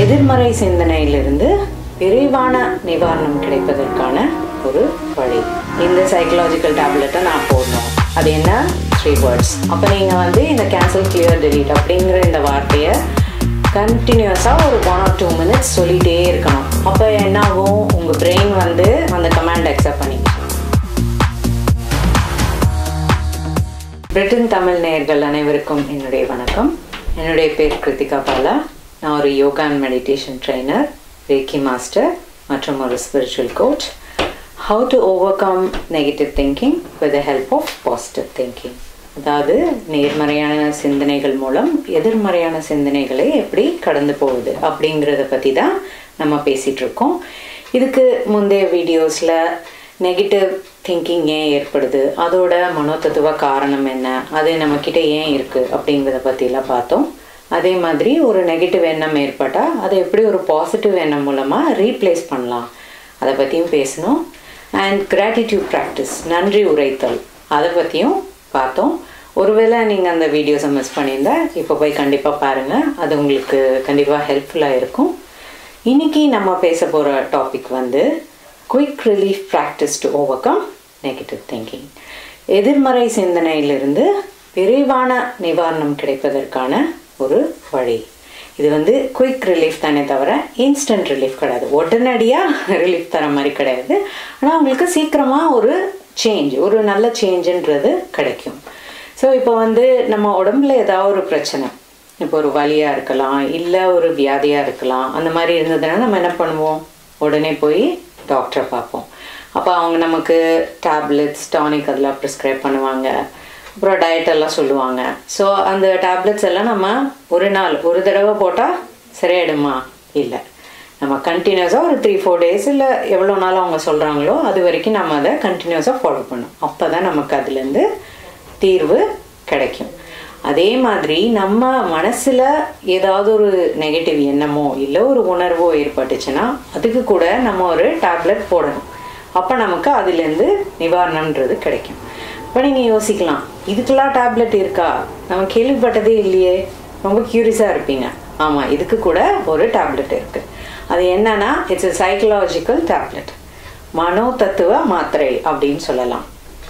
எதிர்மறை சிந்தனையிலிருந்து விரைவான நிவாரணம் கிடைப்பதற்கான ஒரு வழி இந்த சைக்கலாஜிக்கல் டேப்லெட்டை நான் போடணும் அது என்ன த்ரீ வேர்ட்ஸ் அப்போ நீங்கள் வந்து இந்த கேன்சல் கிளியர் டெலீட் அப்படிங்கிற இந்த வார்த்தையை கண்டினியூஸாக ஒரு ஒன் ஆர் டூ மினிட்ஸ் சொல்லிகிட்டே இருக்கணும் அப்போ என்ன ஆகும் உங்கள் பிரெயின் வந்து அந்த கமாண்ட் அக்செப்ட் பண்ணிக்கும் பிரிட்டன் தமிழ் நேயர்கள் அனைவருக்கும் என்னுடைய வணக்கம் என்னுடைய பேர் கிருத்திகா பாலா நான் ஒரு yoga and meditation trainer reiki master மற்றும் ஒரு spiritual coach how to overcome negative thinking with the help of positive thinking அதாவது நேர்மறையான சிந்தனைகள் மூலம் எதிர்மறையான சிந்தனைகளை எப்படி கடந்து போகுது அப்படிங்கிறத பற்றி தான் நம்ம பேசிகிட்டு இருக்கோம் இதுக்கு முந்தைய வீடியோஸில் நெகட்டிவ் திங்கிங் ஏன் ஏற்படுது அதோட மனோதத்துவ காரணம் என்ன அது நம்மக்கிட்ட ஏன் இருக்குது அப்படிங்கிறத பற்றிலாம் பார்த்தோம் அதே மாதிரி ஒரு நெகட்டிவ் எண்ணம் ஏற்பட்டால் அதை எப்படி ஒரு பாசிட்டிவ் எண்ணம் மூலமாக ரீப்ளேஸ் பண்ணலாம் அதை பற்றியும் பேசணும் அண்ட் கிராட்டிடியூட் ப்ராக்டிஸ் நன்றி உரைத்தல் அதை பற்றியும் பார்த்தோம் ஒருவேளை நீங்கள் அந்த வீடியோஸை மிஸ் பண்ணியிருந்தா இப்போ போய் கண்டிப்பாக பாருங்கள் அது உங்களுக்கு கண்டிப்பாக ஹெல்ப்ஃபுல்லாக இருக்கும் இன்றைக்கி நம்ம பேச போகிற டாபிக் வந்து quick relief practice to overcome negative thinking எதிர்மறை சிந்தனையிலிருந்து விரைவான நிவாரணம் கிடைப்பதற்கான ஒரு வழி இது வந்து குயிக் ரிலீஃப் தானே தவிர இன்ஸ்டன்ட் ரிலீஃப் கிடையாது உடனடியாக ரிலீஃப் தர மாதிரி கிடையாது ஆனால் உங்களுக்கு சீக்கிரமாக ஒரு சேஞ்ச் ஒரு நல்ல சேஞ்சுன்றது கிடைக்கும் ஸோ இப்போ வந்து நம்ம உடம்புல ஏதாவது ஒரு பிரச்சனை இப்போ ஒரு வலியாக இருக்கலாம் இல்லை ஒரு வியாதியாக இருக்கலாம் அந்த மாதிரி இருந்ததுன்னா நம்ம என்ன பண்ணுவோம் உடனே போய் டாக்டரை பார்ப்போம் அப்போ அவங்க நமக்கு டேப்லெட்ஸ் டானிக் அதெல்லாம் ப்ரிஸ்கிரைப் பண்ணுவாங்க அப்புறம் டயட் எல்லாம் சொல்லுவாங்க ஸோ அந்த டேப்லெட்ஸ் எல்லாம் நம்ம ஒரு நாள் ஒரு தடவை போட்டால் சரியாயிடுமா இல்லை நம்ம கண்டினியூஸாக ஒரு த்ரீ ஃபோர் டேஸ் இல்லை எவ்வளோ நாள் அவங்க சொல்கிறாங்களோ அது வரைக்கும் நம்ம அதை கண்டினியூஸாக ஃபாலோ பண்ணணும் அப்போ தான் நமக்கு அதுலேருந்து தீர்வு கிடைக்கும் அதே மாதிரி நம்ம மனசில் ஏதாவது ஒரு நெகட்டிவ் எண்ணமோ இல்லை ஒரு உணர்வோ ஏற்பட்டுச்சுன்னா அதுக்கு கூட நம்ம ஒரு டேப்லெட் போடணும் அப்போ நமக்கு அதுலேருந்து நிவாரணம்ன்றது கிடைக்கும் இப்போ நீங்கள் யோசிக்கலாம் இதுக்கெல்லாம் டேப்லெட் இருக்கா நம்ம கேள்விப்பட்டதே இல்லையே ரொம்ப க்யூரியஸாக இருப்பீங்க ஆமாம் இதுக்கு கூட ஒரு டேப்லெட் இருக்குது அது என்னன்னா இட்ஸ் எ சைக்கலாஜிக்கல் டேப்லெட் மனோ தத்துவ மாத்திரை அப்படின்னு சொல்லலாம்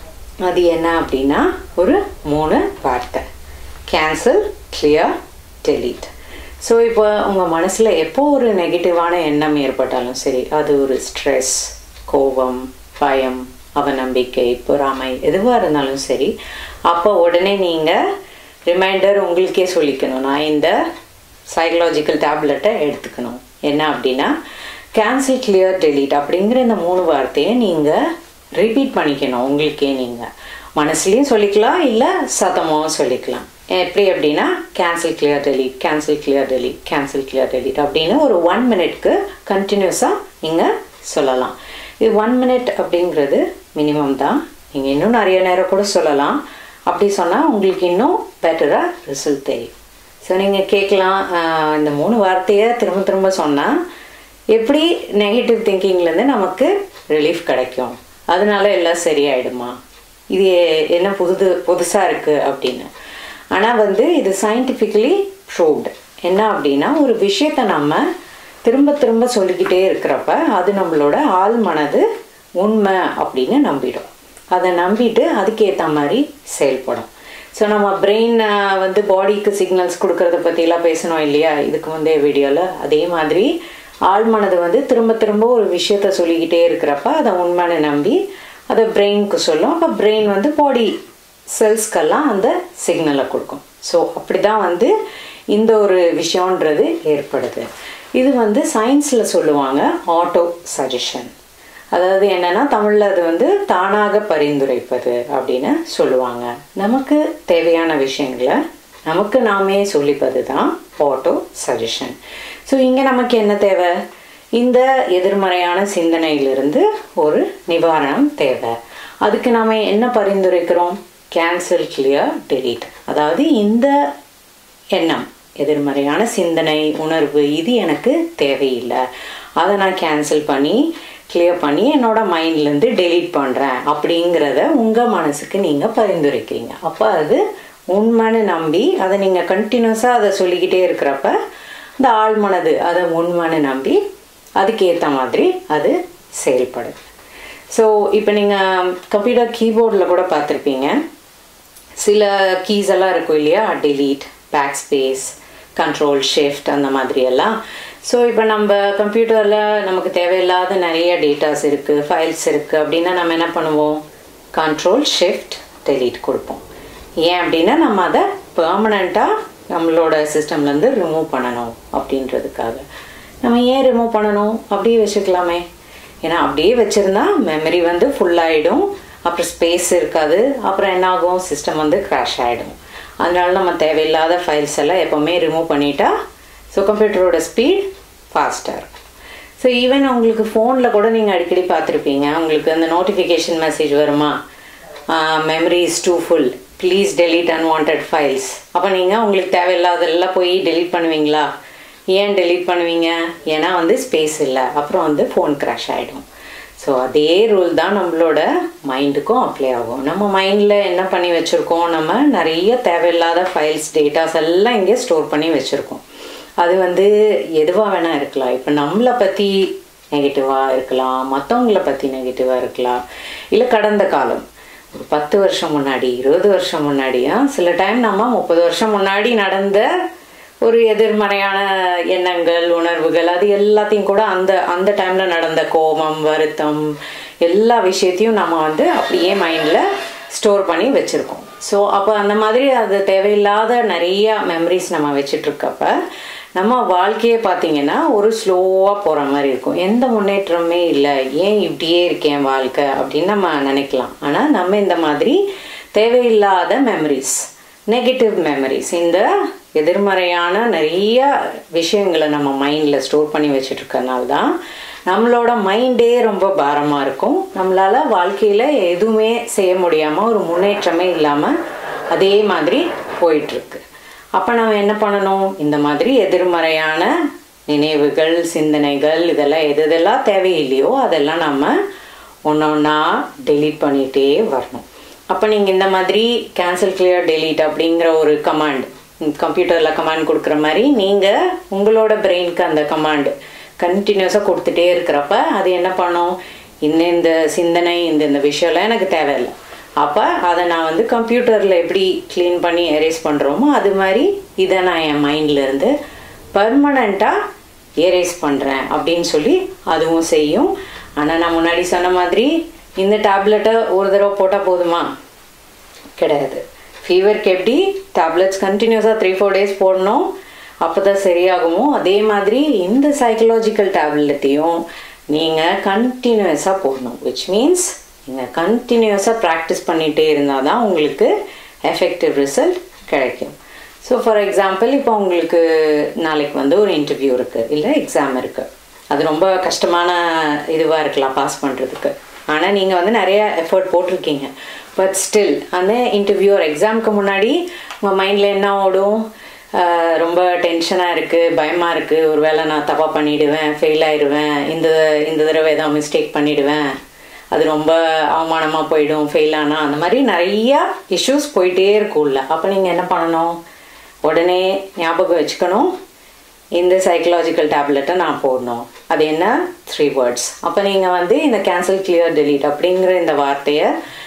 அது என்ன அப்படின்னா ஒரு மூணு வார்த்தை கேன்சல் கிளியர் டெலீட் ஸோ இப்போ உங்கள் மனசில் எப்போ ஒரு நெகட்டிவான எண்ணம் ஏற்பட்டாலும் சரி அது ஒரு ஸ்ட்ரெஸ் கோபம் பயம் அவநம்பிக்கை பொறாமை எதுவாக இருந்தாலும் சரி அப்போ உடனே நீங்கள் ரிமைண்டர் உங்களுக்கே சொல்லிக்கணும் நான் இந்த சைக்கலாஜிக்கல் டேப்லெட்டை எடுத்துக்கணும் என்ன அப்படின்னா கேன்சல் கிளியர் டெலீட் அப்படிங்கிற இந்த மூணு வார்த்தையை நீங்கள் ரிப்பீட் பண்ணிக்கணும் உங்களுக்கே நீங்கள் மனசுலேயும் சொல்லிக்கலாம் இல்லை சத்தமாகவும் சொல்லிக்கலாம் எப்படி அப்படின்னா cancel clear delete cancel clear delete cancel clear delete அப்படின்னு ஒரு ஒன் மினிட்க்கு கண்டினியூஸாக நீங்கள் சொல்லலாம் இது ஒன் மினிட் அப்படிங்கிறது மினிமம் தான் நீங்கள் இன்னும் நிறைய நேரம் கூட சொல்லலாம் அப்படி சொன்னால் உங்களுக்கு இன்னும் பெட்டராக ரிசல்ட் தெரியும் ஸோ நீங்கள் கேட்கலாம் இந்த மூணு வார்த்தையை திரும்ப திரும்ப சொன்னால் எப்படி நெகட்டிவ் திங்கிங்லேருந்து நமக்கு ரிலீஃப் கிடைக்கும் அதனால எல்லாம் சரியாயிடுமா இது என்ன புது புதுசாக இருக்குது அப்படின்னு ஆனால் வந்து இது சயின்டிஃபிக்கலி ப்ரூவ்டு என்ன அப்படின்னா ஒரு விஷயத்தை நம்ம திரும்ப திரும்ப சொல்லிக்கிட்டே இருக்கிறப்ப அது நம்மளோட ஆள் மனது உண்மை அப்படின்னு நம்பிடும் அதை நம்பிட்டு அதுக்கேற்ற மாதிரி செயல்படும் ஸோ நம்ம பிரெயின் வந்து பாடிக்கு சிக்னல்ஸ் கொடுக்கறத பற்றிலாம் பேசணும் இல்லையா இதுக்கு முந்தைய வீடியோவில் அதே மாதிரி ஆள் மனது வந்து திரும்ப திரும்ப ஒரு விஷயத்த சொல்லிக்கிட்டே இருக்கிறப்ப அதை உண்மைன்னு நம்பி அதை பிரெயினுக்கு சொல்லும் அப்போ பிரெயின் வந்து பாடி செல்ஸ்க்கெல்லாம் அந்த சிக்னலை கொடுக்கும் ஸோ அப்படி தான் வந்து இந்த ஒரு விஷயன்றது ஏற்படுது இது வந்து சயின்ஸில் சொல்லுவாங்க ஆட்டோ சஜஷன் அதாவது என்னன்னா தமிழில் அது வந்து தானாக பரிந்துரைப்பது அப்படின்னு சொல்லுவாங்க நமக்கு தேவையான விஷயங்களை நமக்கு நாமே சொல்லிப்பது தான் ஆட்டோ சஜஷன் ஸோ இங்கே நமக்கு என்ன தேவை இந்த எதிர்மறையான சிந்தனையிலிருந்து ஒரு நிவாரணம் தேவை அதுக்கு நாம் என்ன பரிந்துரைக்கிறோம் கேன்சல் கிளியர் டெலீட் அதாவது இந்த எண்ணம் எதிர்மறையான சிந்தனை உணர்வு இது எனக்கு தேவையில்லை அதை நான் கேன்சல் பண்ணி கிளியர் பண்ணி என்னோட மைண்ட்லேருந்து டெலீட் பண்ணுறேன் அப்படிங்கிறத உங்கள் மனசுக்கு நீங்கள் பரிந்துரைக்கிறீங்க அப்போ அது உண்மைன்னு நம்பி அதை நீங்கள் கண்டினியூஸாக அதை சொல்லிக்கிட்டே இருக்கிறப்ப இந்த ஆழ்மனது அதை உண்மைன்னு நம்பி அதுக்கேற்ற மாதிரி அது செயல்படுது ஸோ இப்போ நீங்கள் கம்ப்யூட்டர் கீபோர்டில் கூட பார்த்துருப்பீங்க சில கீஸ் எல்லாம் இருக்கும் இல்லையா delete backspace control shift அந்த மாதிரி எல்லாம் ஸோ இப்போ நம்ம கம்ப்யூட்டரில் நமக்கு தேவையில்லாத நிறைய டேட்டாஸ் இருக்குது ஃபைல்ஸ் இருக்குது அப்படின்னா நம்ம என்ன பண்ணுவோம் கண்ட்ரோல் ஷிஃப்ட் delete கொடுப்போம் ஏன் அப்படின்னா நம்ம அதை பெர்மனண்ட்டாக நம்மளோட சிஸ்டம்லேருந்து ரிமூவ் பண்ணணும் அப்படின்றதுக்காக நம்ம ஏன் ரிமூவ் பண்ணணும் அப்படியே வச்சுக்கலாமே ஏன்னா அப்படியே வச்சுருந்தா மெமரி வந்து ஃபுல்லாகிடும் அப்புறம் ஸ்பேஸ் இருக்காது அப்புறம் என்ன ஆகும் சிஸ்டம் வந்து க்ராஷ் ஆகிடும் அதனால நம்ம தேவையில்லாத ஃபைல்ஸ் எல்லாம் எப்போவுமே ரிமூவ் பண்ணிட்டா ஸோ கம்ப்யூட்டரோட ஸ்பீட் ஃபாஸ்ட்டாக இருக்கும் ஸோ ஈவன் உங்களுக்கு ஃபோனில் கூட நீங்கள் அடிக்கடி பார்த்துருப்பீங்க உங்களுக்கு அந்த நோட்டிஃபிகேஷன் மெசேஜ் வருமா memory is too full please delete unwanted files அப்போ நீங்கள் உங்களுக்கு தேவையில்லாதெல்லாம் போய் டெலீட் பண்ணுவீங்களா ஏன் டெலீட் பண்ணுவீங்க ஏன்னா வந்து ஸ்பேஸ் இல்லை அப்புறம் வந்து ஃபோன் க்ராஷ் ஆகிடும் ஸோ அதே ரூல் தான் நம்மளோட மைண்டுக்கும் அப்ளை ஆகும் நம்ம மைண்டில் என்ன பண்ணி வச்சுருக்கோம் நம்ம நிறைய தேவையில்லாத ஃபைல்ஸ் டேட்டாஸ் எல்லாம் இங்கே ஸ்டோர் பண்ணி வச்சுருக்கோம் அது வந்து எதுவாக வேணால் இருக்கலாம் இப்போ நம்மளை பற்றி நெகட்டிவாக இருக்கலாம் மற்றவங்கள பற்றி நெகட்டிவாக இருக்கலாம் இல்லை கடந்த காலம் ஒரு பத்து வருஷம் முன்னாடி இருபது வருஷம் முன்னாடியா சில டைம் நம்ம முப்பது வருஷம் முன்னாடி நடந்த ஒரு எதிர்மறையான எண்ணங்கள் உணர்வுகள் அது எல்லாத்தையும் கூட அந்த அந்த டைமில் நடந்த கோபம் வருத்தம் எல்லா விஷயத்தையும் நம்ம வந்து அப்படியே மைண்டில் ஸ்டோர் பண்ணி வச்சுருக்கோம் ஸோ அப்போ அந்த மாதிரி அது தேவையில்லாத நிறைய மெமரிஸ் நம்ம வச்சிட்ருக்கப்ப நம்ம வாழ்க்கையே பார்த்தீங்கன்னா ஒரு ஸ்லோவாக போகிற மாதிரி இருக்கும் எந்த முன்னேற்றமே இல்லை ஏன் இப்படியே இருக்கேன் வாழ்க்கை அப்படின்னு நம்ம நினைக்கலாம் ஆனால் நம்ம இந்த மாதிரி தேவையில்லாத மெமரிஸ் நெகட்டிவ் மெமரிஸ் இந்த எதிர்மறையான நிறைய விஷயங்களை நம்ம மைண்டில் ஸ்டோர் பண்ணி வச்சுட்டு இருக்கறனால தான் நம்மளோட மைண்டே ரொம்ப பாரமாக இருக்கும் நம்மளால் வாழ்க்கையில் எதுவுமே செய்ய முடியாமல் ஒரு முன்னேற்றமே இல்லாமல் அதே மாதிரி போயிட்டுருக்கு அப்போ நம்ம என்ன பண்ணணும் இந்த மாதிரி எதிர்மறையான நினைவுகள் சிந்தனைகள் இதெல்லாம் எது எதெல்லாம் தேவையில்லையோ அதெல்லாம் நம்ம ஒன்று ஒன்றா டெலீட் பண்ணிகிட்டே வரணும் அப்போ நீங்கள் இந்த மாதிரி கேன்சல் கிளியர் டெலீட் அப்படிங்கிற ஒரு கமாண்ட் கம்ப்யூட்டரில் கமாண்ட் கொடுக்குற மாதிரி நீங்கள் உங்களோட பிரெயினுக்கு அந்த கமாண்டு கண்டினியூஸாக கொடுத்துட்டே இருக்கிறப்ப அது என்ன பண்ணும் இந்த இந்த சிந்தனை இந்த இந்த விஷயம்லாம் எனக்கு தேவையில்லை அப்போ அதை நான் வந்து கம்ப்யூட்டரில் எப்படி க்ளீன் பண்ணி எரேஸ் பண்ணுறோமோ அது மாதிரி இதை நான் என் மைண்ட்லேருந்து பர்மனண்ட்டாக எரேஸ் பண்ணுறேன் அப்படின்னு சொல்லி அதுவும் செய்யும் ஆனால் நான் முன்னாடி சொன்ன மாதிரி இந்த டேப்லெட்டை ஒரு தடவை போட்டால் போதுமா கிடையாது ஃபீவருக்கு எப்படி டேப்லெட்ஸ் கண்டினியூஸாக த்ரீ ஃபோர் டேஸ் போடணும் அப்போ தான் சரியாகுமோ அதே மாதிரி இந்த சைக்கலாஜிக்கல் டேப்லெட்டையும் நீங்கள் கண்டினியூஸாக போடணும் விச் மீன்ஸ் நீங்கள் கண்டினியூஸாக ப்ராக்டிஸ் பண்ணிகிட்டே இருந்தால் தான் உங்களுக்கு எஃபெக்டிவ் ரிசல்ட் கிடைக்கும் ஸோ ஃபார் எக்ஸாம்பிள் இப்போ உங்களுக்கு நாளைக்கு வந்து ஒரு இன்டர்வியூ இருக்குது இல்லை எக்ஸாம் இருக்குது அது ரொம்ப கஷ்டமான இதுவாக இருக்கலாம் பாஸ் பண்ணுறதுக்கு ஆனால் நீங்கள் வந்து நிறைய எஃபர்ட் போட்டிருக்கீங்க பட் ஸ்டில் அந்த இன்டர்வியூ ஒரு எக்ஸாமுக்கு முன்னாடி உங்கள் மைண்டில் என்ன ஓடும் ரொம்ப டென்ஷனாக இருக்குது பயமாக இருக்குது ஒரு வேளை நான் தப்பாக பண்ணிவிடுவேன் ஃபெயில் ஆயிடுவேன் இந்த இந்த தடவை ஏதாவது மிஸ்டேக் பண்ணிவிடுவேன் அது ரொம்ப அவமானமாக போயிடும் ஃபெயில் ஆனால் அந்த மாதிரி நிறையா இஷ்யூஸ் போயிட்டே இருக்கும்ல அப்போ நீங்கள் என்ன பண்ணணும் உடனே ஞாபகம் வச்சுக்கணும் இந்த சைக்கலாஜிக்கல் டேப்லெட்டை நான் போடணும் அது என்ன த்ரீ வேர்ட்ஸ் அப்போ நீங்கள் வந்து இந்த கேன்சல் கிளியர் டெலீட் அப்படிங்கிற இந்த வார்த்தையை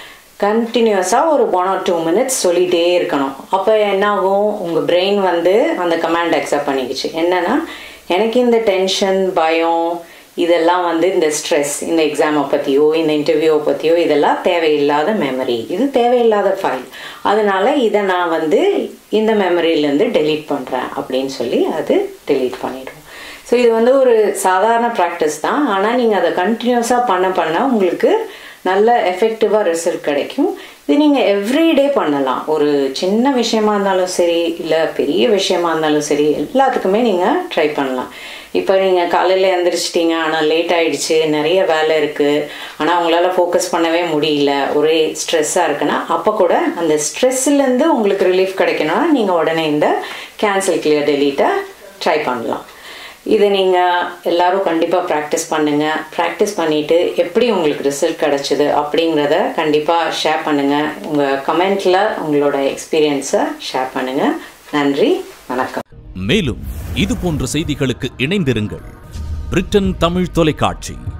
கண்டினியூஸாக ஒரு ஒன் ஆர் டூ மினிட்ஸ் சொல்லிகிட்டே இருக்கணும் அப்போ என்னாகும் உங்கள் பிரெயின் வந்து அந்த கமாண்ட் அக்செப்ட் பண்ணிக்கிச்சு என்னென்னா எனக்கு இந்த டென்ஷன் பயம் இதெல்லாம் வந்து இந்த ஸ்ட்ரெஸ் இந்த எக்ஸாமை பற்றியோ இந்த இன்டர்வியூவை பற்றியோ இதெல்லாம் தேவையில்லாத மெமரி இது தேவையில்லாத ஃபைல் அதனால இதை நான் வந்து இந்த மெமரியிலேருந்து டெலீட் பண்ணுறேன் அப்படின்னு சொல்லி அது டெலீட் பண்ணிடும் ஸோ இது வந்து ஒரு சாதாரண ப்ராக்டிஸ் தான் ஆனால் நீங்கள் அதை கண்டினியூஸாக பண்ண பண்ண உங்களுக்கு நல்ல எஃபெக்டிவாக ரிசல்ட் கிடைக்கும் இது நீங்கள் எவ்ரிடே பண்ணலாம் ஒரு சின்ன விஷயமா இருந்தாலும் சரி இல்லை பெரிய விஷயமா இருந்தாலும் சரி எல்லாத்துக்குமே நீங்கள் ட்ரை பண்ணலாம் இப்போ நீங்கள் காலையில் எழுந்திரிச்சிட்டிங்க ஆனால் லேட் ஆகிடுச்சு நிறைய வேலை இருக்குது ஆனால் உங்களால் ஃபோக்கஸ் பண்ணவே முடியல ஒரே ஸ்ட்ரெஸ்ஸாக இருக்குன்னா அப்போ கூட அந்த ஸ்ட்ரெஸ்லேருந்து உங்களுக்கு ரிலீஃப் கிடைக்கணும்னா நீங்கள் உடனே இந்த கேன்சல் கிளியர் டெலீட்டை ட்ரை பண்ணலாம் இதை நீங்கள் எல்லோரும் கண்டிப்பாக ப்ராக்டிஸ் பண்ணுங்கள் ப்ராக்டிஸ் பண்ணிவிட்டு எப்படி உங்களுக்கு ரிசல்ட் கிடச்சிது அப்படிங்கிறத கண்டிப்பாக ஷேர் பண்ணுங்கள் உங்கள் கமெண்ட்டில் உங்களோட எக்ஸ்பீரியன்ஸை ஷேர் பண்ணுங்கள் நன்றி வணக்கம் மேலும் இது போன்ற செய்திகளுக்கு இணைந்திருங்கள் பிரிட்டன் தமிழ் தொலைக்காட்சி